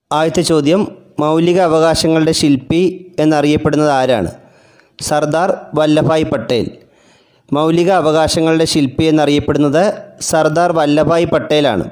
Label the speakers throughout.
Speaker 1: ആദ്യത്തെ ചോദ്യം മൗലിക അവകാശങ്ങളുടെ ശില്പി എന്നറിയപ്പെടുന്നത് ആരാണ് സർദാർ വല്ലഭായ് പട്ടേൽ മൗലിക അവകാശങ്ങളുടെ ശില്പി എന്നറിയപ്പെടുന്നത് സർദാർ വല്ലഭായ് പട്ടേലാണ്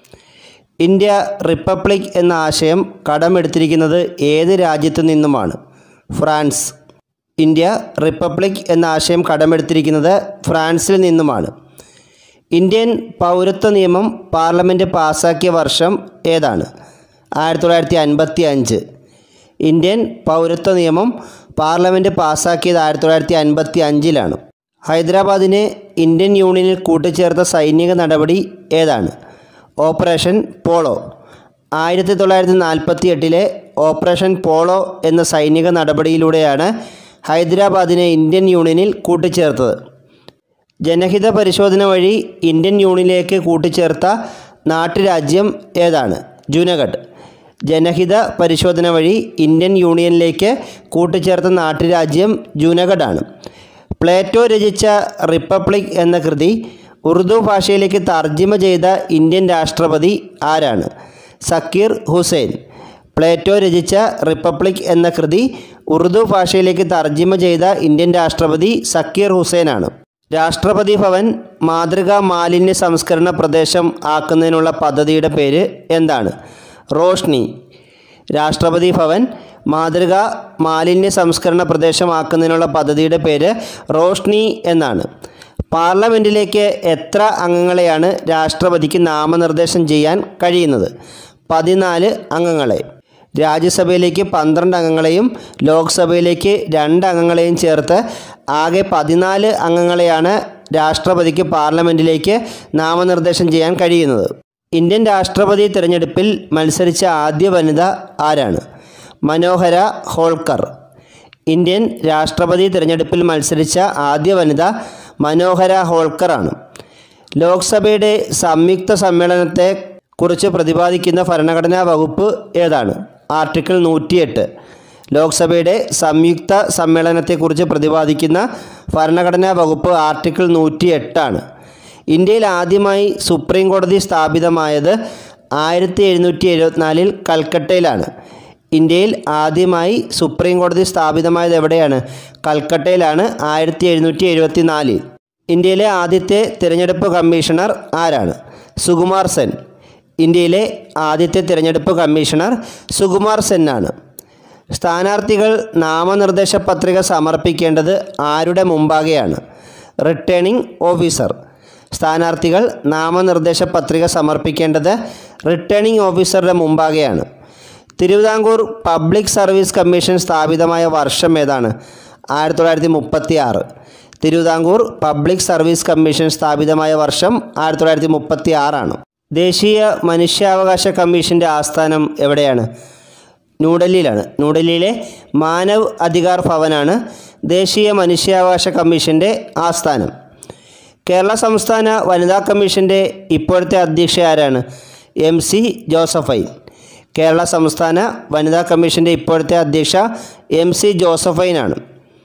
Speaker 1: ഇന്ത്യ റിപ്പബ്ലിക് എന്ന ആശയം കടമെടുത്തിരിക്കുന്നത് ഏത് രാജ്യത്തു നിന്നുമാണ് ഫ്രാൻസ് ഇന്ത്യ റിപ്പബ്ലിക് എന്ന ആശയം കടമെടുത്തിരിക്കുന്നത് ഫ്രാൻസിൽ നിന്നുമാണ് ഇന്ത്യൻ പൗരത്വ നിയമം പാർലമെൻറ്റ് പാസാക്കിയ വർഷം ഏതാണ് ആയിരത്തി തൊള്ളായിരത്തി അൻപത്തി അഞ്ച് ഇന്ത്യൻ പൗരത്വ നിയമം പാർലമെൻറ്റ് പാസാക്കിയത് ആയിരത്തി തൊള്ളായിരത്തി അൻപത്തി അഞ്ചിലാണ് ഹൈദരാബാദിനെ ഇന്ത്യൻ യൂണിയനിൽ കൂട്ടിച്ചേർത്ത സൈനിക നടപടി ഏതാണ് ഓപ്പറേഷൻ പോളോ ആയിരത്തി തൊള്ളായിരത്തി നാൽപ്പത്തി എട്ടിലെ ഓപ്പറേഷൻ പോളോ എന്ന സൈനിക നടപടിയിലൂടെയാണ് ഹൈദരാബാദിനെ ഇന്ത്യൻ യൂണിയനിൽ കൂട്ടിച്ചേർത്തത് ജനഹിത പരിശോധന വഴി ഇന്ത്യൻ യൂണിയനിലേക്ക് കൂട്ടിച്ചേർത്ത നാട്ടുരാജ്യം ഏതാണ് ജൂനഗഡ് ജനഹിത പരിശോധന വഴി ഇന്ത്യൻ യൂണിയനിലേക്ക് കൂട്ടിച്ചേർത്ത നാട്ടുരാജ്യം ജൂനഗഡാണ് പ്ലേറ്റോ രചിച്ച റിപ്പബ്ലിക് എന്ന കൃതി ഉറുദു ഭാഷയിലേക്ക് തർജ്ജിമ ചെയ്ത ഇന്ത്യൻ രാഷ്ട്രപതി ആരാണ് സക്കീർ ഹുസൈൻ പ്ലേറ്റോ രചിച്ച റിപ്പബ്ലിക് എന്ന കൃതി ഉറുദു ഭാഷയിലേക്ക് തർജ്ജിമ ചെയ്ത ഇന്ത്യൻ രാഷ്ട്രപതി സക്കീർ ഹുസൈനാണ് രാഷ്ട്രപതി ഭവൻ മാതൃകാ മാലിന്യ സംസ്കരണ പ്രദേശം ആക്കുന്നതിനുള്ള പദ്ധതിയുടെ പേര് എന്താണ് റോഷ്നി രാഷ്ട്രപതി ഭവൻ മാതൃകാ മാലിന്യ സംസ്കരണ പ്രദേശമാക്കുന്നതിനുള്ള പദ്ധതിയുടെ പേര് റോഷ്നി എന്നാണ് പാർലമെൻറ്റിലേക്ക് എത്ര അംഗങ്ങളെയാണ് രാഷ്ട്രപതിക്ക് നാമനിർദ്ദേശം ചെയ്യാൻ കഴിയുന്നത് പതിനാല് അംഗങ്ങളെ രാജ്യസഭയിലേക്ക് പന്ത്രണ്ട് അംഗങ്ങളെയും ലോക്സഭയിലേക്ക് രണ്ട് അംഗങ്ങളെയും ചേർത്ത് ആകെ പതിനാല് അംഗങ്ങളെയാണ് രാഷ്ട്രപതിക്ക് പാർലമെൻറ്റിലേക്ക് നാമനിർദ്ദേശം ചെയ്യാൻ കഴിയുന്നത് ഇന്ത്യൻ രാഷ്ട്രപതി തിരഞ്ഞെടുപ്പിൽ മത്സരിച്ച ആദ്യ വനിത ആരാണ് മനോഹര ഹോൾക്കർ ഇന്ത്യൻ രാഷ്ട്രപതി തിരഞ്ഞെടുപ്പിൽ മത്സരിച്ച ആദ്യ വനിത മനോഹര ഹോൾക്കറാണ് ലോക്സഭയുടെ സംയുക്ത സമ്മേളനത്തെ കുറിച്ച് പ്രതിപാദിക്കുന്ന ഭരണഘടനാ വകുപ്പ് ഏതാണ് ആർട്ടിക്കിൾ നൂറ്റിയെട്ട് ലോക്സഭയുടെ സംയുക്ത സമ്മേളനത്തെക്കുറിച്ച് പ്രതിപാദിക്കുന്ന ഭരണഘടനാ വകുപ്പ് ആർട്ടിക്കിൾ നൂറ്റി എട്ടാണ് ഇന്ത്യയിൽ ആദ്യമായി സുപ്രീം കോടതി സ്ഥാപിതമായത് ആയിരത്തി എഴുന്നൂറ്റി എഴുപത്തിനാലിൽ കൽക്കട്ടയിലാണ് ഇന്ത്യയിൽ ആദ്യമായി സുപ്രീം കോടതി സ്ഥാപിതമായത് എവിടെയാണ് കൽക്കട്ടയിലാണ് ആയിരത്തി എഴുന്നൂറ്റി എഴുപത്തി നാലിൽ ഇന്ത്യയിലെ ആദ്യത്തെ തിരഞ്ഞെടുപ്പ് കമ്മീഷണർ ആരാണ് സുകുമാർ സെൻ ഇന്ത്യയിലെ ആദ്യത്തെ തിരഞ്ഞെടുപ്പ് കമ്മീഷണർ സുകുമാർ സെന്നാണ് സ്ഥാനാർത്ഥികൾ നാമനിർദ്ദേശ പത്രിക സമർപ്പിക്കേണ്ടത് ആരുടെ മുമ്പാകെയാണ് റിട്ടേണിംഗ് ഓഫീസർ സ്ഥാനാർത്ഥികൾ നാമനിർദ്ദേശ പത്രിക സമർപ്പിക്കേണ്ടത് റിട്ടേണിംഗ് ഓഫീസറുടെ മുമ്പാകെയാണ് തിരുവിതാംകൂർ പബ്ലിക് സർവീസ് കമ്മീഷൻ സ്ഥാപിതമായ വർഷം ഏതാണ് ആയിരത്തി തൊള്ളായിരത്തി മുപ്പത്തി ആറ് തിരുവിതാംകൂർ പബ്ലിക് സർവീസ് കമ്മീഷൻ സ്ഥാപിതമായ വർഷം ആയിരത്തി തൊള്ളായിരത്തി മുപ്പത്തി ആറാണ് ദേശീയ മനുഷ്യാവകാശ കമ്മീഷൻ്റെ ആസ്ഥാനം എവിടെയാണ് ന്യൂഡൽഹിയിലാണ് ന്യൂഡൽഹിയിലെ മാനവ് അധികാർ ഭവനാണ് ദേശീയ മനുഷ്യാവകാശ കമ്മീഷൻ്റെ ആസ്ഥാനം കേരള സംസ്ഥാന വനിതാ കമ്മീഷൻ്റെ ഇപ്പോഴത്തെ അധ്യക്ഷ ആരാണ് എം സി ജോസഫൈൻ കേരള സംസ്ഥാന വനിതാ കമ്മീഷൻ്റെ ഇപ്പോഴത്തെ അധ്യക്ഷ എം സി ജോസഫൈനാണ്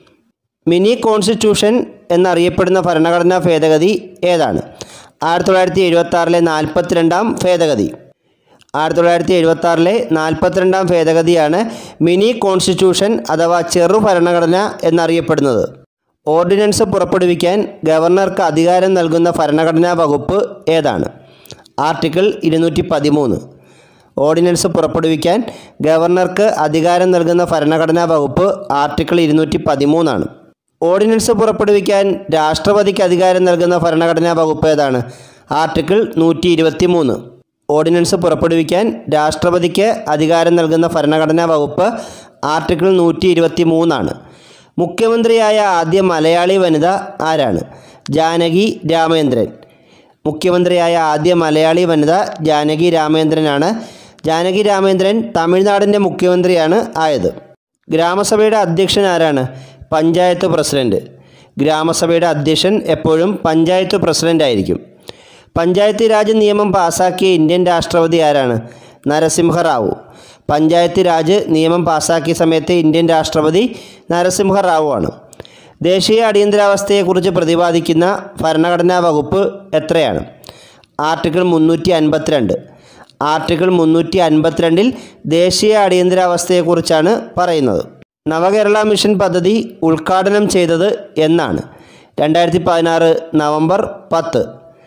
Speaker 1: മിനി കോൺസ്റ്റിറ്റ്യൂഷൻ എന്നറിയപ്പെടുന്ന ഭരണഘടനാ ഭേദഗതി ഏതാണ് ആയിരത്തി തൊള്ളായിരത്തി എഴുപത്തി ആറിലെ നാൽപ്പത്തിരണ്ടാം ഭേദഗതി ആയിരത്തി തൊള്ളായിരത്തി എഴുപത്തി ആറിലെ നാൽപ്പത്തിരണ്ടാം ഭേദഗതിയാണ് മിനി കോൺസ്റ്റിറ്റ്യൂഷൻ അഥവാ ചെറു ഭരണഘടന എന്നറിയപ്പെടുന്നത് ഓർഡിനൻസ് പുറപ്പെടുവിക്കാൻ ഗവർണർക്ക് അധികാരം നൽകുന്ന ഭരണഘടനാ വകുപ്പ് ഏതാണ് ആർട്ടിക്കിൾ ഇരുന്നൂറ്റി പതിമൂന്ന് ഓർഡിനൻസ് പുറപ്പെടുവിക്കാൻ ഗവർണർക്ക് അധികാരം നൽകുന്ന ഭരണഘടനാ വകുപ്പ് ആർട്ടിക്കിൾ ഇരുന്നൂറ്റി പതിമൂന്നാണ് ഓർഡിനൻസ് പുറപ്പെടുവിക്കാൻ രാഷ്ട്രപതിക്ക് അധികാരം നൽകുന്ന ഭരണഘടനാ വകുപ്പ് ഏതാണ് ആർട്ടിക്കിൾ നൂറ്റി ഇരുപത്തി മൂന്ന് ഓർഡിനൻസ് പുറപ്പെടുവിക്കാൻ രാഷ്ട്രപതിക്ക് അധികാരം നൽകുന്ന ഭരണഘടനാ വകുപ്പ് ആർട്ടിക്കിൾ നൂറ്റി ഇരുപത്തി മൂന്നാണ് മുഖ്യമന്ത്രിയായ ആദ്യ മലയാളി വനിത ആരാണ് ജാനകി രാമേന്ദ്രൻ മുഖ്യമന്ത്രിയായ ആദ്യ മലയാളി വനിത ജാനകി രാമേന്ദ്രനാണ് ജാനകി രാമേന്ദ്രൻ തമിഴ്നാടിൻ്റെ മുഖ്യമന്ത്രിയാണ് ആയത് ഗ്രാമസഭയുടെ അധ്യക്ഷൻ ആരാണ് പഞ്ചായത്ത് പ്രസിഡന്റ് ഗ്രാമസഭയുടെ അധ്യക്ഷൻ എപ്പോഴും പഞ്ചായത്ത് പ്രസിഡന്റ് ആയിരിക്കും പഞ്ചായത്ത് രാജ് നിയമം പാസാക്കിയ ഇന്ത്യൻ രാഷ്ട്രപതി ആരാണ് നരസിംഹറാവു പഞ്ചായത്ത് രാജ് നിയമം പാസാക്കിയ സമയത്ത് ഇന്ത്യൻ രാഷ്ട്രപതി നരസിംഹറാവു ആണ് ദേശീയ അടിയന്തരാവസ്ഥയെക്കുറിച്ച് പ്രതിപാദിക്കുന്ന ഭരണഘടനാ വകുപ്പ് എത്രയാണ് ആർട്ടിക്കിൾ മുന്നൂറ്റി അൻപത്തിരണ്ട് ആർട്ടിക്കിൾ മുന്നൂറ്റി അൻപത്തിരണ്ടിൽ ദേശീയ അടിയന്തരാവസ്ഥയെക്കുറിച്ചാണ് പറയുന്നത് നവകേരള മിഷൻ പദ്ധതി ഉദ്ഘാടനം ചെയ്തത് എന്നാണ് രണ്ടായിരത്തി പതിനാറ് നവംബർ പത്ത്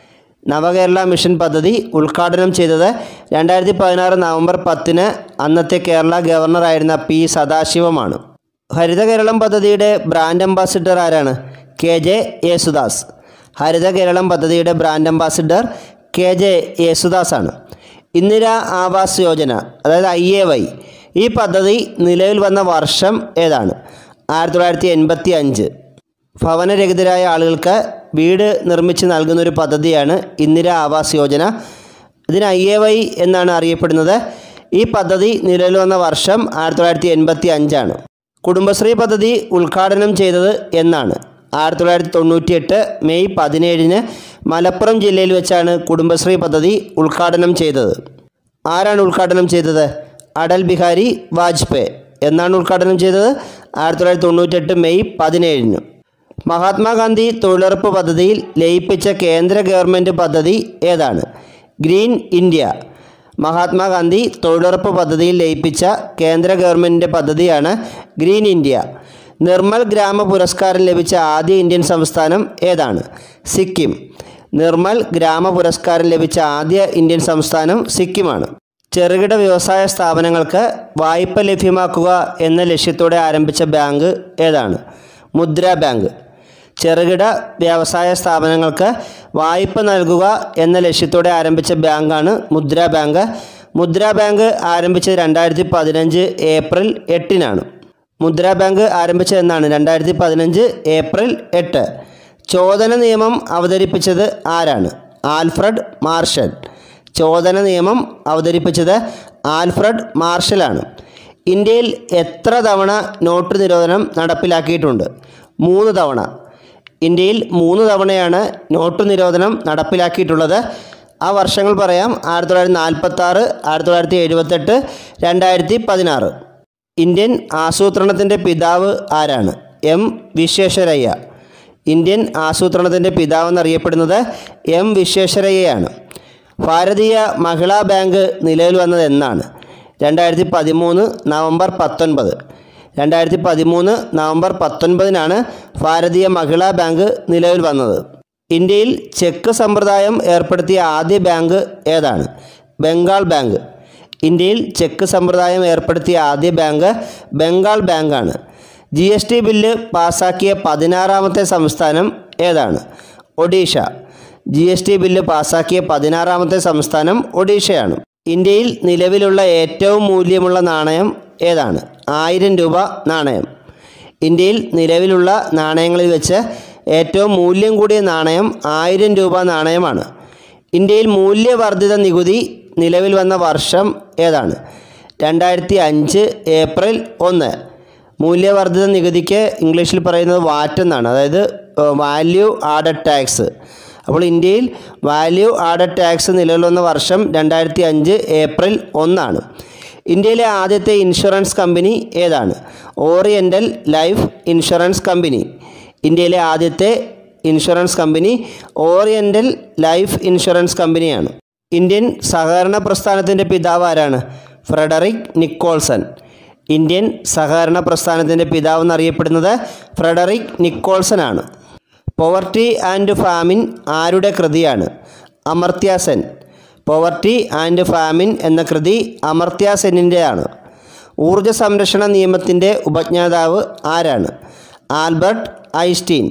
Speaker 1: നവകേരള മിഷൻ പദ്ധതി ഉദ്ഘാടനം ചെയ്തത് രണ്ടായിരത്തി പതിനാറ് നവംബർ പത്തിന് അന്നത്തെ കേരള ഗവർണറായിരുന്ന പി സദാശിവമാണ് ഹരിത കേരളം പദ്ധതിയുടെ ബ്രാൻഡ് അംബാസിഡർ ആരാണ് കെ ജെ യേസുദാസ് ഹരിത കേരളം പദ്ധതിയുടെ brand ambassador K J Yesudas ആണ് ഇന്ദിര ആവാസ് യോജന അതായത് ഐ എ വൈ ഈ പദ്ധതി നിലവിൽ വന്ന വർഷം ഏതാണ് ആയിരത്തി തൊള്ളായിരത്തി എൺപത്തി അഞ്ച് ഭവനരഹിതരായ ആളുകൾക്ക് വീട് നിർമ്മിച്ച് നൽകുന്ന ഒരു പദ്ധതിയാണ് ഇന്ദിര ആവാസ് യോജന ഇതിന് ഐ എ വൈ എന്നാണ് അറിയപ്പെടുന്നത് ഈ പദ്ധതി നിലവിൽ വന്ന വർഷം ആയിരത്തി തൊള്ളായിരത്തി എൺപത്തി അഞ്ചാണ് കുടുംബശ്രീ പദ്ധതി ഉദ്ഘാടനം ചെയ്തത് എന്നാണ് ആയിരത്തി തൊള്ളായിരത്തി തൊണ്ണൂറ്റി എട്ട് മെയ് പതിനേഴിന് മലപ്പുറം ജില്ലയിൽ വെച്ചാണ് കുടുംബശ്രീ പദ്ധതി ഉദ്ഘാടനം ചെയ്തത് ആരാണ് ഉദ്ഘാടനം ചെയ്തത് അടൽ ബിഹാരി വാജ്പേയി എന്നാണ് ഉദ്ഘാടനം ചെയ്തത് ആയിരത്തി തൊള്ളായിരത്തി തൊണ്ണൂറ്റെട്ട് മെയ് പതിനേഴിന് മഹാത്മാഗാന്ധി തൊഴിലുറപ്പ് പദ്ധതിയിൽ ലയിപ്പിച്ച കേന്ദ്ര ഗവൺമെൻറ് പദ്ധതി ഏതാണ് ഗ്രീൻ ഇന്ത്യ മഹാത്മാഗാന്ധി തൊഴിലുറപ്പ് പദ്ധതിയിൽ ലയിപ്പിച്ച കേന്ദ്ര ഗവൺമെൻറ്റിൻ്റെ പദ്ധതിയാണ് ഗ്രീൻ ഇന്ത്യ നിർമ്മൽ ഗ്രാമ പുരസ്കാരം ലഭിച്ച ആദ്യ ഇന്ത്യൻ സംസ്ഥാനം ഏതാണ് സിക്കിം നിർമ്മൽ ഗ്രാമ പുരസ്കാരം ലഭിച്ച ആദ്യ ഇന്ത്യൻ സംസ്ഥാനം സിക്കിമാണ് ചെറുകിട വ്യവസായ സ്ഥാപനങ്ങൾക്ക് വായ്പ ലഭ്യമാക്കുക എന്ന ലക്ഷ്യത്തോടെ ആരംഭിച്ച ബാങ്ക് ഏതാണ് മുദ്ര ബാങ്ക് ചെറുകിട വ്യവസായ സ്ഥാപനങ്ങൾക്ക് വായ്പ നൽകുക എന്ന ലക്ഷ്യത്തോടെ ആരംഭിച്ച ബാങ്കാണ് മുദ്ര ബാങ്ക് മുദ്ര ബാങ്ക് ആരംഭിച്ചത് രണ്ടായിരത്തി പതിനഞ്ച് ഏപ്രിൽ എട്ടിനാണ് മുദ്ര ബാങ്ക് ആരംഭിച്ചത് എന്നാണ് രണ്ടായിരത്തി പതിനഞ്ച് ഏപ്രിൽ എട്ട് ചോദന നിയമം അവതരിപ്പിച്ചത് ആരാണ് ആൽഫ്രഡ് മാർഷൽ ചോദന നിയമം അവതരിപ്പിച്ചത് ആൽഫ്രഡ് മാർഷലാണ് ഇന്ത്യയിൽ എത്ര തവണ നോട്ട് നിരോധനം നടപ്പിലാക്കിയിട്ടുണ്ട് മൂന്ന് തവണ ഇന്ത്യയിൽ മൂന്ന് തവണയാണ് നോട്ട് നിരോധനം നടപ്പിലാക്കിയിട്ടുള്ളത് ആ വർഷങ്ങൾ പറയാം ആയിരത്തി തൊള്ളായിരത്തി നാൽപ്പത്താറ് ആയിരത്തി തൊള്ളായിരത്തി എഴുപത്തെട്ട് രണ്ടായിരത്തി പതിനാറ് ഇന്ത്യൻ ആസൂത്രണത്തിൻ്റെ പിതാവ് ആരാണ് എം വിശ്വേശ്വരയ്യ ഇന്ത്യൻ ആസൂത്രണത്തിൻ്റെ പിതാവ് എന്നറിയപ്പെടുന്നത് എം വിശ്വേശ്വരയ്യയാണ് ഭാരതീയ മഹിളാ ബാങ്ക് നിലവിൽ വന്നത് എന്നാണ് രണ്ടായിരത്തി പതിമൂന്ന് നവംബർ പത്തൊൻപത് രണ്ടായിരത്തി പതിമൂന്ന് നവംബർ പത്തൊൻപതിനാണ് ഭാരതീയ മഹിളാ ബാങ്ക് നിലവിൽ വന്നത് ഇന്ത്യയിൽ ചെക്ക് സമ്പ്രദായം ഏർപ്പെടുത്തിയ ആദ്യ ബാങ്ക് ഏതാണ് ബംഗാൾ ബാങ്ക് ഇന്ത്യയിൽ ചെക്ക് സമ്പ്രദായം ഏർപ്പെടുത്തിയ ആദ്യ ബാങ്ക് ബംഗാൾ ബാങ്കാണ് ജി എസ് ടി ബില്ല് പാസാക്കിയ പതിനാറാമത്തെ സംസ്ഥാനം ഏതാണ് Odisha G S T bill പാസാക്കിയ പതിനാറാമത്തെ സംസ്ഥാനം ഒഡീഷയാണ് ഇന്ത്യയിൽ നിലവിലുള്ള ഏറ്റവും മൂല്യമുള്ള നാണയം ഏതാണ് ആയിരം രൂപ നാണയം ഇന്ത്യയിൽ നിലവിലുള്ള നാണയങ്ങളിൽ വെച്ച് ഏറ്റവും മൂല്യം കൂടിയ നാണയം ആയിരം രൂപ നാണയമാണ് ഇന്ത്യയിൽ മൂല്യവർദ്ധിത നികുതി നിലവിൽ വന്ന വർഷം ഏതാണ് രണ്ടായിരത്തി അഞ്ച് ഏപ്രിൽ ഒന്ന് മൂല്യവർദ്ധിത നികുതിക്ക് ഇംഗ്ലീഷിൽ പറയുന്നത് വാറ്റ് എന്നാണ് അതായത് വാല്യൂ ആഡഡ് ടാക്സ് അപ്പോൾ ഇന്ത്യയിൽ വാല്യൂ ആഡഡ് ടാക്സ് നിലവിൽ വന്ന വർഷം രണ്ടായിരത്തി അഞ്ച് ഏപ്രിൽ ഒന്നാണ് ഇന്ത്യയിലെ ആദ്യത്തെ ഇൻഷുറൻസ് കമ്പനി ഏതാണ് ഓറിയൻ്റൽ ലൈഫ് ഇൻഷുറൻസ് കമ്പനി ഇന്ത്യയിലെ ആദ്യത്തെ insurance company Oriental Life Insurance കമ്പനിയാണ് ഇന്ത്യൻ സഹകരണ പ്രസ്ഥാനത്തിൻ്റെ പിതാവ് ആരാണ് ഫ്രെഡറിക് നിക്കോൾസൺ ഇന്ത്യൻ സഹകരണ പ്രസ്ഥാനത്തിൻ്റെ പിതാവ് എന്നറിയപ്പെടുന്നത് ഫ്രെഡറിക് നിക്കോൾസൺ ആണ് പോവർട്ടി ആൻഡ് ഫാമിൻ ആരുടെ കൃതിയാണ് Amartya Sen Poverty and Famine എന്ന കൃതി അമർത്യ സെന്നിൻ്റെയാണ് ഊർജ സംരക്ഷണ നിയമത്തിൻ്റെ ഉപജ്ഞാതാവ് ആരാണ് ആൽബർട്ട് ഐസ്റ്റീൻ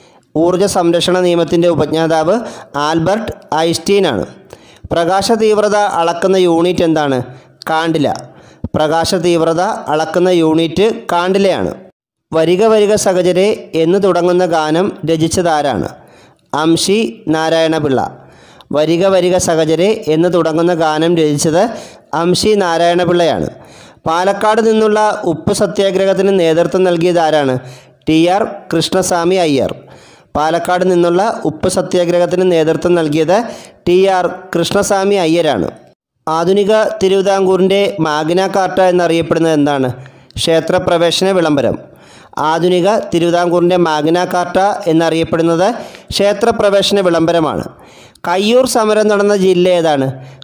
Speaker 1: ഊർജ സംരക്ഷണ നിയമത്തിൻ്റെ ഉപജ്ഞാതാവ് ആൽബർട്ട് ഐസ്റ്റീൻ ആണ് പ്രകാശ തീവ്രത അളക്കുന്ന യൂണിറ്റ് എന്താണ് കാണ്ടില പ്രകാശ തീവ്രത അളക്കുന്ന യൂണിറ്റ് കാണ്ടിലയാണ് വരിക വരിക സഹചരെ എന്ന് തുടങ്ങുന്ന ഗാനം രചിച്ചതാരാണ് അംഷി നാരായണപിള്ള വരിക വരിക സഹചരെ എന്ന് തുടങ്ങുന്ന ഗാനം രചിച്ചത് അംഷി നാരായണപിള്ളയാണ് പാലക്കാട് നിന്നുള്ള ഉപ്പ് സത്യാഗ്രഹത്തിന് നേതൃത്വം നൽകിയത് ആരാണ് ടി ആർ കൃഷ്ണസ്വാമി അയ്യർ പാലക്കാട് നിന്നുള്ള ഉപ്പ് സത്യാഗ്രഹത്തിന് നേതൃത്വം നൽകിയത് ടി ആർ കൃഷ്ണസ്വാമി അയ്യരാണ് ആധുനിക തിരുവിതാംകൂറിൻ്റെ മാഗ്ന കാർട്ട എന്നറിയപ്പെടുന്നത് എന്താണ് ക്ഷേത്രപ്രവേശന വിളംബരം ആധുനിക തിരുവിതാംകൂറിൻ്റെ മാഗ്ന കാർട്ട എന്നറിയപ്പെടുന്നത് ക്ഷേത്രപ്രവേശന വിളംബരമാണ് കയ്യൂർ സമരം നടന്ന ജില്ല ഏതാണ്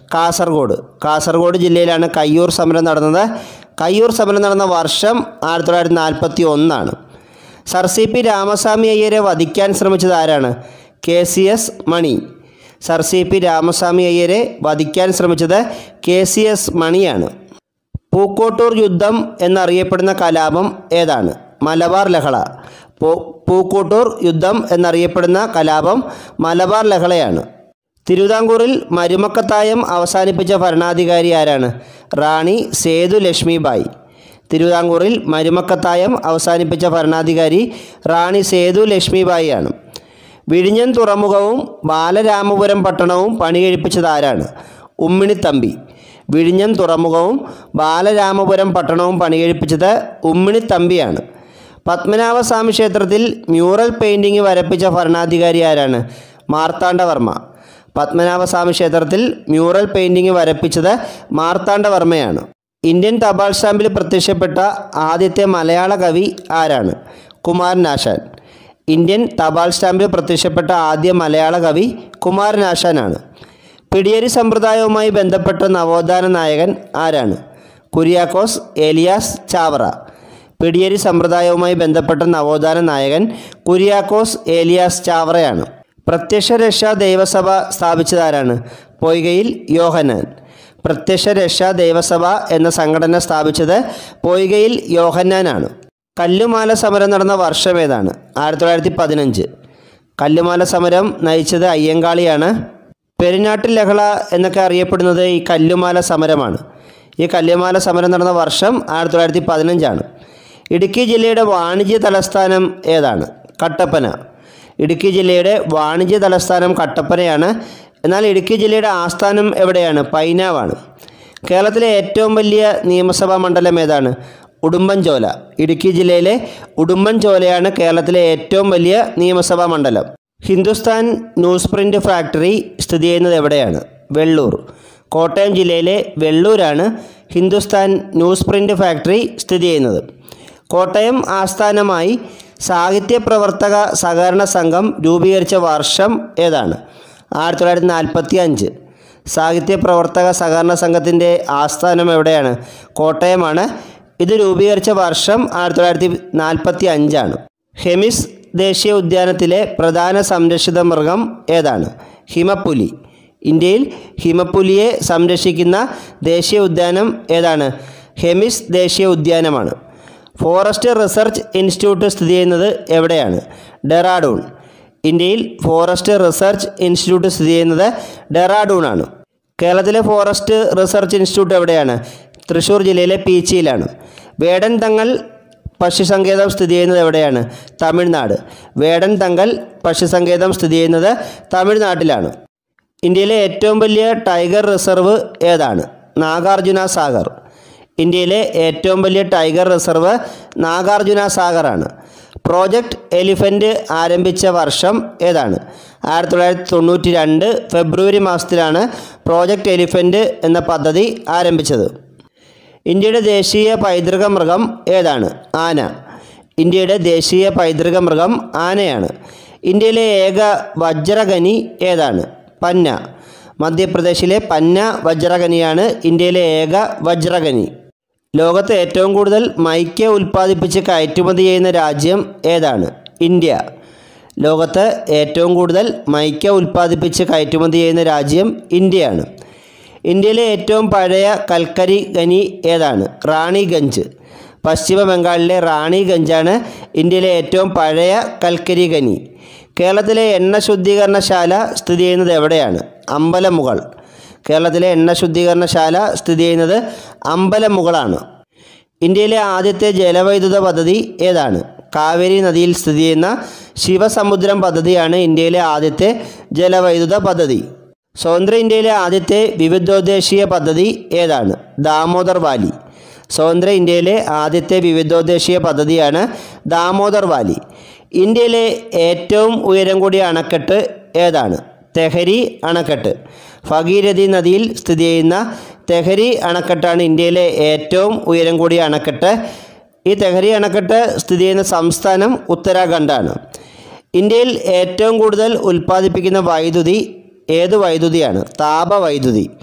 Speaker 1: കാസർഗോഡ് കാസർഗോഡ് ജില്ലയിലാണ് കയ്യൂർ സമരം നടന്നത് കയ്യൂർ സമരം നടന്ന വർഷം ആയിരത്തി തൊള്ളായിരത്തി നാൽപ്പത്തി ഒന്നാണ് സർ സി പി രാമസ്വാമി അയ്യരെ വധിക്കാൻ ശ്രമിച്ചത് ആരാണ് K C S Mani Sir C P Ramaswami അയ്യരെ വധിക്കാൻ ശ്രമിച്ചത് കെ സി എസ് മണിയാണ് പൂക്കോട്ടൂർ യുദ്ധം എന്നറിയപ്പെടുന്ന കലാപം ഏതാണ് മലബാർ ലഹള പൂ പൂക്കോട്ടൂർ യുദ്ധം എന്നറിയപ്പെടുന്ന കലാപം മലബാർ ലഹളയാണ് തിരുവിതാംകൂറിൽ മരുമക്കത്തായം അവസാനിപ്പിച്ച ഭരണാധികാരി ആരാണ് റാണി സേതു ലക്ഷ്മിബായി തിരുവിതാംകൂറിൽ മരുമക്കത്തായം അവസാനിപ്പിച്ച ഭരണാധികാരി റാണി സേതു ലക്ഷ്മിബായി ആണ് വിഴിഞ്ഞം തുറമുഖവും ബാലരാമപുരം പട്ടണവും പണികഴിപ്പിച്ചത് ആരാണ് ഉമ്മിണിത്തമ്പി വിഴിഞ്ഞം തുറമുഖവും ബാലരാമപുരം പട്ടണവും പണികഴിപ്പിച്ചത് ഉമ്മിണിത്തമ്പിയാണ് പത്മനാഭസ്വാമി ക്ഷേത്രത്തിൽ മ്യൂറൽ പെയിൻറ്റിങ് വരപ്പിച്ച ഭരണാധികാരി ആരാണ് മാർത്താണ്ഡവർമ്മ പത്മനാഭസ്വാമി ക്ഷേത്രത്തിൽ മ്യൂറൽ പെയിൻറ്റിങ് വരപ്പിച്ചത് മാർത്താണ്ഡവർമ്മയാണ് ഇന്ത്യൻ തപാൽ സ്റ്റാമ്പിൽ പ്രത്യക്ഷപ്പെട്ട ആദ്യത്തെ മലയാള കവി ആരാണ് കുമാരനാശാൻ ഇന്ത്യൻ തപാൽ സ്റ്റാമ്പിൽ പ്രത്യക്ഷപ്പെട്ട ആദ്യ മലയാള കവി കുമാരനാശാനാണ് പിടിയേരി സമ്പ്രദായവുമായി ബന്ധപ്പെട്ട നവോത്ഥാന നായകൻ ആരാണ് കുര്യാക്കോസ് ഏലിയാസ് ചാവറ പിടിയേരി സമ്പ്രദായവുമായി ബന്ധപ്പെട്ട നവോത്ഥാന നായകൻ കുര്യാക്കോസ് ഏലിയാസ് ചാവറയാണ് പ്രത്യക്ഷ രക്ഷാ ദൈവസഭ സ്ഥാപിച്ചതാരാണ് പൊയ്കയിൽ യോഹന്നാൻ പ്രത്യക്ഷ രക്ഷാ ദൈവസഭ എന്ന സംഘടന സ്ഥാപിച്ചത് പൊയ്കയിൽ യോഹന്നാനാണ് കല്ലുമാല സമരം നടന്ന വർഷം ഏതാണ് ആയിരത്തി തൊള്ളായിരത്തി പതിനഞ്ച് കല്ലുമാല സമരം നയിച്ചത് അയ്യങ്കാളിയാണ് പെരുന്നാട്ടിൽ ലഹള എന്നൊക്കെ അറിയപ്പെടുന്നത് ഈ കല്ലുമാല സമരമാണ് ഈ കല്ലുമാല സമരം നടന്ന വർഷം ആയിരത്തി തൊള്ളായിരത്തി പതിനഞ്ചാണ് ഇടുക്കി ജില്ലയുടെ വാണിജ്യ തലസ്ഥാനം ഏതാണ് കട്ടപ്പന ഇടുക്കി ജില്ലയുടെ വാണിജ്യ തലസ്ഥാനം കട്ടപ്പനയാണ് എന്നാൽ ഇടുക്കി ജില്ലയുടെ ആസ്ഥാനം എവിടെയാണ് പൈനാവാണ് കേരളത്തിലെ ഏറ്റവും വലിയ നിയമസഭാ മണ്ഡലം ഏതാണ് ഉടുമ്പൻചോല ഇടുക്കി ജില്ലയിലെ ഉടുമ്പൻചോലയാണ് കേരളത്തിലെ ഏറ്റവും വലിയ നിയമസഭാ മണ്ഡലം ഹിന്ദുസ്ഥാൻ ന്യൂസ് പ്രിൻ്റ് ഫാക്ടറി സ്ഥിതി ചെയ്യുന്നത് എവിടെയാണ് വെള്ളൂർ കോട്ടയം ജില്ലയിലെ വെള്ളൂരാണ് ഹിന്ദുസ്ഥാൻ ന്യൂസ് പ്രിൻ്റ് ഫാക്ടറി സ്ഥിതി ചെയ്യുന്നത് കോട്ടയം ആസ്ഥാനമായി സാഹിത്യ പ്രവർത്തക സഹകരണ സംഘം രൂപീകരിച്ച വർഷം ഏതാണ് ആയിരത്തി തൊള്ളായിരത്തി നാൽപ്പത്തി അഞ്ച് സാഹിത്യ പ്രവർത്തക സഹകരണ സംഘത്തിൻ്റെ ആസ്ഥാനം എവിടെയാണ് കോട്ടയമാണ് ഇത് രൂപീകരിച്ച വർഷം ആയിരത്തി തൊള്ളായിരത്തി നാൽപ്പത്തി അഞ്ചാണ് ഹെമിസ് ദേശീയ ഉദ്യാനത്തിലെ പ്രധാന സംരക്ഷിത മൃഗം ഏതാണ് ഹിമപ്പുലി ഇന്ത്യയിൽ ഹിമപ്പുലിയെ സംരക്ഷിക്കുന്ന ദേശീയ ഉദ്യാനം ഏതാണ് ഹെമിസ് ദേശീയ ഉദ്യാനമാണ് ഫോറസ്റ്റ് റിസർച്ച് ഇൻസ്റ്റിറ്റ്യൂട്ട് സ്ഥിതി ചെയ്യുന്നത് എവിടെയാണ് ഡെറാഡൂൺ ഇന്ത്യയിൽ ഫോറസ്റ്റ് റിസർച്ച് ഇൻസ്റ്റിറ്റ്യൂട്ട് സ്ഥിതി ചെയ്യുന്നത് ഡെറാഡൂണാണ് കേരളത്തിലെ ഫോറസ്റ്റ് റിസർച്ച് ഇൻസ്റ്റിറ്റ്യൂട്ട് എവിടെയാണ് തൃശ്ശൂർ ജില്ലയിലെ പീച്ചിയിലാണ് വേടൻ തങ്ങൾ പക്ഷിസങ്കേതം സ്ഥിതി ചെയ്യുന്നത് എവിടെയാണ് തമിഴ്നാട് വേടൻ തങ്കൽ പക്ഷിസങ്കേതം സ്ഥിതി ചെയ്യുന്നത് തമിഴ്നാട്ടിലാണ് ഇന്ത്യയിലെ ഏറ്റവും വലിയ ടൈഗർ റിസർവ് ഏതാണ് നാഗാർജുന സാഗർ ഇന്ത്യയിലെ ഏറ്റവും വലിയ ടൈഗർ റിസർവ് നാഗാർജുന സാഗറാണ് പ്രോജക്റ്റ് എലിഫൻ്റ് ആരംഭിച്ച വർഷം ഏതാണ് ആയിരത്തി തൊള്ളായിരത്തി തൊണ്ണൂറ്റി രണ്ട് ഫെബ്രുവരി മാസത്തിലാണ് പ്രോജക്റ്റ് എലിഫൻ്റ് എന്ന പദ്ധതി ആരംഭിച്ചത് ഇന്ത്യയുടെ ദേശീയ പൈതൃക മൃഗം ഏതാണ് ആന ഇന്ത്യയുടെ ദേശീയ പൈതൃക മൃഗം ആനയാണ് ഇന്ത്യയിലെ ഏക വജ്രഖനി ഏതാണ് പന്ന മധ്യപ്രദേശിലെ പന്ന വജ്രഖനിയാണ് ഇന്ത്യയിലെ ഏക വജ്രഖനി ലോകത്ത് ഏറ്റവും കൂടുതൽ മൈക്ക ഉൽപ്പാദിപ്പിച്ച് കയറ്റുമതി ചെയ്യുന്ന രാജ്യം ഏതാണ് ഇന്ത്യ ലോകത്ത് ഏറ്റവും കൂടുതൽ മൈക്ക ഉൽപ്പാദിപ്പിച്ച് കയറ്റുമതി ചെയ്യുന്ന രാജ്യം ഇന്ത്യയാണ് ഇന്ത്യയിലെ ഏറ്റവും പഴയ കൽക്കരി ഖനി ഏതാണ് റാണിഗഞ്ച് പശ്ചിമ ബംഗാളിലെ റാണിഗഞ്ചാണ് ഇന്ത്യയിലെ ഏറ്റവും പഴയ കൽക്കരി ഖനി കേരളത്തിലെ എണ്ണ ശുദ്ധീകരണശാല സ്ഥിതി ചെയ്യുന്നത് എവിടെയാണ് അമ്പലമുകൾ കേരളത്തിലെ എണ്ണ ശുദ്ധീകരണശാല സ്ഥിതി ചെയ്യുന്നത് അമ്പലമുകളാണ് ഇന്ത്യയിലെ ആദ്യത്തെ ജലവൈദ്യുത പദ്ധതി ഏതാണ് കാവേരി നദിയിൽ സ്ഥിതി ചെയ്യുന്ന ശിവസമുദ്രം പദ്ധതിയാണ് ഇന്ത്യയിലെ ആദ്യത്തെ ജലവൈദ്യുത പദ്ധതി സ്വതന്ത്ര ഇന്ത്യയിലെ ആദ്യത്തെ വിവിധോദ്ദേശീയ പദ്ധതി ഏതാണ് ദാമോദർ വാലി സ്വതന്ത്ര ഇന്ത്യയിലെ ആദ്യത്തെ വിവിധോദ്ദേശീയ പദ്ധതിയാണ് ദാമോദർ വാലി ഇന്ത്യയിലെ ഏറ്റവും ഉയരം കൂടിയ അണക്കെട്ട് ഏതാണ് തെഹരി അണക്കെട്ട് ഭഗീരഥി നദിയിൽ സ്ഥിതി ചെയ്യുന്ന തെഹരി അണക്കെട്ടാണ് ഇന്ത്യയിലെ ഏറ്റവും ഉയരം കൂടിയ അണക്കെട്ട് ഈ തെഹരി അണക്കെട്ട് സ്ഥിതി ചെയ്യുന്ന സംസ്ഥാനം ഉത്തരാഖണ്ഡാണ് ഇന്ത്യയിൽ ഏറ്റവും കൂടുതൽ ഉൽപ്പാദിപ്പിക്കുന്ന വൈദ്യുതി ഏത് വൈദ്യുതിയാണ് താപവൈദ്യുതി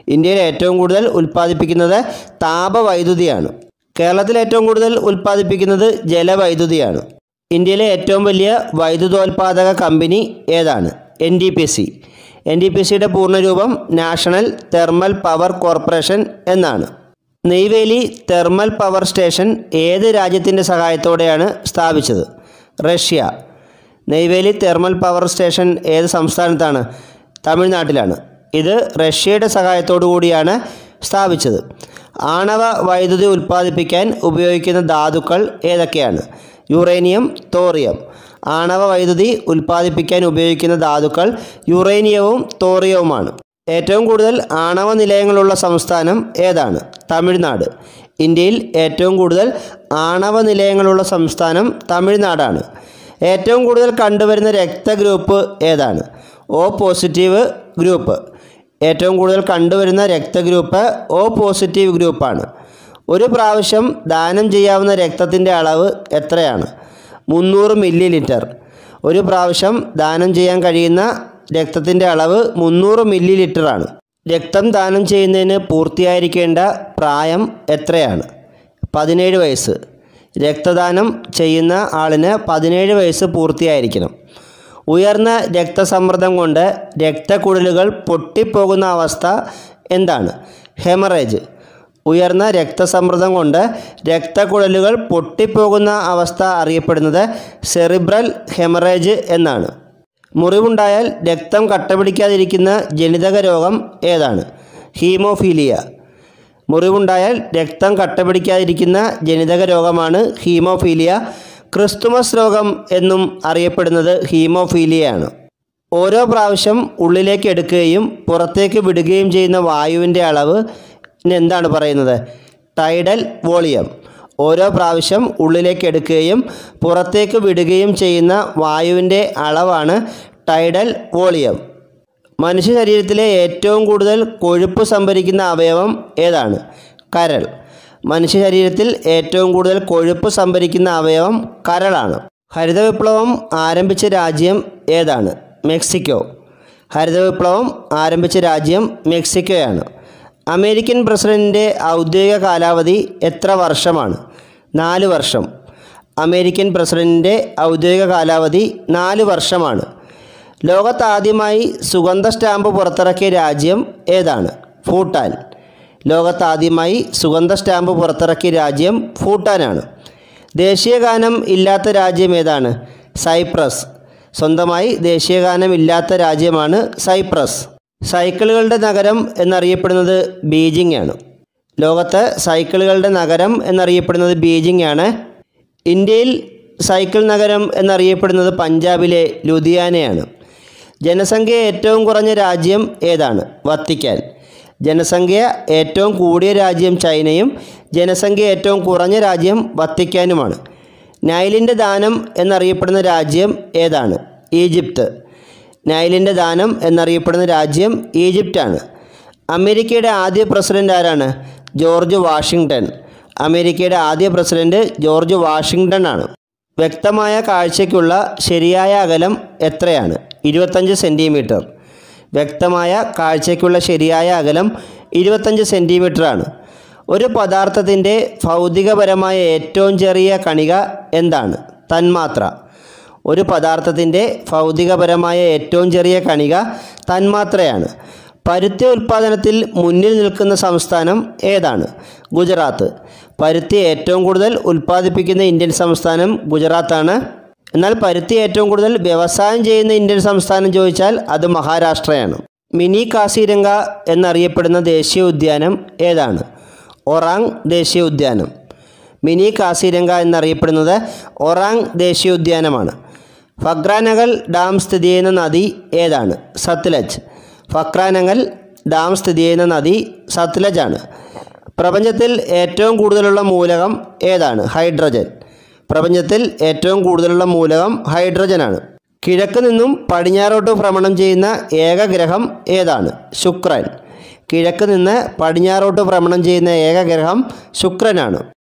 Speaker 1: ഇന്ത്യയിൽ ഏറ്റവും കൂടുതൽ ഉൽപ്പാദിപ്പിക്കുന്നത് താപവൈദ്യുതിയാണ് കേരളത്തിൽ ഏറ്റവും കൂടുതൽ ഉൽപ്പാദിപ്പിക്കുന്നത് ജലവൈദ്യുതിയാണ് ഇന്ത്യയിലെ ഏറ്റവും വലിയ വൈദ്യുതോൽപാദക കമ്പനി ഏതാണ് N D P C N D P സിയുടെ പൂർണ്ണരൂപം നാഷണൽ തെർമൽ പവർ കോർപ്പറേഷൻ എന്നാണ് നെയ്വേലി തെർമൽ പവർ സ്റ്റേഷൻ ഏത് രാജ്യത്തിൻ്റെ സഹായത്തോടെയാണ് സ്ഥാപിച്ചത് Russia Neyveli thermal power station ഏത് സംസ്ഥാനത്താണ് തമിഴ്നാട്ടിലാണ് ഇത് റഷ്യയുടെ സഹായത്തോടു കൂടിയാണ് സ്ഥാപിച്ചത് ആണവ വൈദ്യുതി ഉൽപ്പാദിപ്പിക്കാൻ ഉപയോഗിക്കുന്ന ധാതുക്കൾ ഏതൊക്കെയാണ് യുറേനിയം തോറിയം ആണവ വൈദ്യുതി ഉൽപ്പാദിപ്പിക്കാൻ ഉപയോഗിക്കുന്ന ധാതുക്കൾ യുറേനിയവും തോറിയവുമാണ് ഏറ്റവും കൂടുതൽ ആണവ നിലയങ്ങളുള്ള സംസ്ഥാനം ഏതാണ് തമിഴ്നാട് ഇന്ത്യയിൽ ഏറ്റവും കൂടുതൽ ആണവ നിലയങ്ങളുള്ള സംസ്ഥാനം തമിഴ്നാടാണ് ഏറ്റവും കൂടുതൽ കണ്ടുവരുന്ന രക്തഗ്രൂപ്പ് ഏതാണ് ഒ പോസിറ്റീവ് ഗ്രൂപ്പ് ഏറ്റവും കൂടുതൽ കണ്ടുവരുന്ന രക്തഗ്രൂപ്പ് ഒ പോസിറ്റീവ് ഗ്രൂപ്പാണ് ഒരു പ്രാവശ്യം ദാനം ചെയ്യാവുന്ന രക്തത്തിൻ്റെ അളവ് എത്രയാണ് മുന്നൂറ് മില്ലി ലിറ്റർ ഒരു പ്രാവശ്യം ദാനം ചെയ്യാൻ കഴിയുന്ന രക്തത്തിൻ്റെ അളവ് മുന്നൂറ് മില്ലി ലിറ്ററാണ് രക്തം ദാനം ചെയ്യുന്നതിന് പൂർത്തിയായിരിക്കേണ്ട പ്രായം എത്രയാണ് പതിനേഴ് വയസ്സ് രക്തദാനം ചെയ്യുന്ന ആളിന് പതിനേഴ് വയസ്സ് പൂർത്തിയായിരിക്കണം ഉയർന്ന രക്തസമ്മർദ്ദം കൊണ്ട് രക്തക്കുഴലുകൾ പൊട്ടിപ്പോകുന്ന അവസ്ഥ എന്താണ് ഹെമറേജ് ഉയർന്ന രക്തസമ്മർദ്ദം കൊണ്ട് രക്തക്കുഴലുകൾ പൊട്ടിപ്പോകുന്ന അവസ്ഥ അറിയപ്പെടുന്നത് സെറിബ്രൽ ഹെമറേജ് എന്നാണ് മുറിവുണ്ടായാൽ രക്തം കട്ടപിടിക്കാതിരിക്കുന്ന ജനിതക രോഗം ഏതാണ് ഹീമോഫീലിയ മുറിവുണ്ടായാൽ രക്തം കട്ടപിടിക്കാതിരിക്കുന്ന ജനിതക രോഗമാണ് ഹീമോഫീലിയ ക്രിസ്തുമസ് രോഗം എന്നും അറിയപ്പെടുന്നത് ഹീമോഫീലിയയാണ് ഓരോ പ്രാവശ്യം ഉള്ളിലേക്ക് എടുക്കുകയും പുറത്തേക്ക് വിടുകയും ചെയ്യുന്ന വായുവിൻ്റെ അളവ് എന്താണ് പറയുന്നത് ടൈഡൽ വോളിയം ഓരോ പ്രാവശ്യം ഉള്ളിലേക്ക് എടുക്കുകയും പുറത്തേക്ക് വിടുകയും ചെയ്യുന്ന വായുവിൻ്റെ അളവാണ് ടൈഡൽ വോളിയം മനുഷ്യ ശരീരത്തിലെ ഏറ്റവും കൂടുതൽ കൊഴുപ്പ് സംഭരിക്കുന്ന അവയവം ഏതാണ് കരൾ മനുഷ്യ ശരീരത്തിൽ ഏറ്റവും കൂടുതൽ കൊഴുപ്പ് സംഭരിക്കുന്ന അവയവം കരളാണ് ഹരിത വിപ്ലവം ആരംഭിച്ച രാജ്യം ഏതാണ് മെക്സിക്കോ ഹരിത വിപ്ലവം ആരംഭിച്ച രാജ്യം മെക്സിക്കോയാണ് അമേരിക്കൻ പ്രസിഡന്റിൻ്റെ ഔദ്യോഗിക കാലാവധി എത്ര വർഷമാണ് നാല് വർഷം അമേരിക്കൻ പ്രസിഡന്റിൻ്റെ ഔദ്യോഗിക കാലാവധി നാല് വർഷമാണ് ലോകത്താദ്യമായി സുഗന്ധ സ്റ്റാമ്പ് പുറത്തിറക്കിയ രാജ്യം ഏതാണ് ഭൂട്ടാൻ ലോകത്താദ്യമായി സുഗന്ധ സ്റ്റാമ്പ് പുറത്തിറക്കിയ രാജ്യം ഭൂട്ടാനാണ് ദേശീയഗാനം ഇല്ലാത്ത രാജ്യം ഏതാണ് സൈപ്രസ് സ്വന്തമായി ദേശീയഗാനം ഇല്ലാത്ത രാജ്യമാണ് സൈപ്രസ് സൈക്കിളുകളുടെ നഗരം എന്നറിയപ്പെടുന്നത് ബീജിംഗ് ആണ് ലോകത്ത് സൈക്കിളുകളുടെ നഗരം എന്നറിയപ്പെടുന്നത് ബീജിംഗ് ആണ് ഇന്ത്യയിൽ സൈക്കിൾ നഗരം എന്നറിയപ്പെടുന്നത് പഞ്ചാബിലെ ലുധിയാനയാണ് ജനസംഖ്യ ഏറ്റവും കുറഞ്ഞ രാജ്യം ഏതാണ് വത്തിക്കാൻ ജനസംഖ്യ ഏറ്റവും കൂടിയ രാജ്യം ചൈനയും ജനസംഖ്യ ഏറ്റവും കുറഞ്ഞ രാജ്യം വത്തിക്കാനുമാണ് നൈലിൻ്റെ ദാനം എന്നറിയപ്പെടുന്ന രാജ്യം ഏതാണ് ഈജിപ്ത് നൈലിൻ്റെ ദാനം എന്നറിയപ്പെടുന്ന രാജ്യം ഈജിപ്റ്റാണ് അമേരിക്കയുടെ ആദ്യ പ്രസിഡന്റ് ആരാണ് ജോർജ് വാഷിങ്ടൺ അമേരിക്കയുടെ ആദ്യ പ്രസിഡന്റ് ജോർജ് വാഷിങ്ടൺ ആണ് വ്യക്തമായ കാഴ്ചയ്ക്കുള്ള ശരിയായ അകലം എത്രയാണ് ഇരുപത്തഞ്ച് സെൻറ്റിമീറ്റർ വ്യക്തമായ കാഴ്ചയ്ക്കുള്ള ശരിയായ അകലം ഇരുപത്തഞ്ച് സെൻറ്റിമീറ്ററാണ് ഒരു പദാർത്ഥത്തിൻ്റെ ഭൗതികപരമായ ഏറ്റവും ചെറിയ കണിക എന്താണ് തന്മാത്ര ഒരു പദാർത്ഥത്തിൻ്റെ ഭൗതികപരമായ ഏറ്റവും ചെറിയ കണിക തന്മാത്രയാണ് പരുത്തി ഉൽപ്പാദനത്തിൽ മുന്നിൽ നിൽക്കുന്ന സംസ്ഥാനം ഏതാണ് ഗുജറാത്ത് പരുത്തി ഏറ്റവും കൂടുതൽ ഉൽപ്പാദിപ്പിക്കുന്ന ഇന്ത്യൻ സംസ്ഥാനം ഗുജറാത്താണ് എന്നാൽ പരുത്തി ഏറ്റവും കൂടുതൽ വ്യവസായം ചെയ്യുന്ന ഇന്ത്യൻ സംസ്ഥാനം ചോദിച്ചാൽ അത് മഹാരാഷ്ട്രയാണ് മിനി കാസിരംഗ എന്നറിയപ്പെടുന്ന ദേശീയ ഉദ്യാനം ഏതാണ് ഒറാങ് ദേശീയ ഉദ്യാനം മിനി കാസിരംഗ എന്നറിയപ്പെടുന്നത് ഒറാങ് ദേശീയ ഉദ്യാനമാണ് ഫക്രാനഗൽ ഡാം സ്ഥിതി ചെയ്യുന്ന നദി ഏതാണ് സത്ലജ് ഫക്രാനഗൽ ഡാം സ്ഥിതി ചെയ്യുന്ന നദി സത്ലജ് ആണ് പ്രപഞ്ചത്തിൽ ഏറ്റവും കൂടുതലുള്ള മൂലകം ഏതാണ് ഹൈഡ്രജൻ പ്രപഞ്ചത്തിൽ ഏറ്റവും കൂടുതലുള്ള മൂലകം ഹൈഡ്രജനാണ് കിഴക്ക് നിന്നും പടിഞ്ഞാറോട്ട് ഭ്രമണം ചെയ്യുന്ന ഏക ഗ്രഹം ഏതാണ് ശുക്രൻ കിഴക്ക് നിന്ന് പടിഞ്ഞാറോട്ട് ഭ്രമണം ചെയ്യുന്ന ഏക ഗ്രഹം ശുക്രനാണ്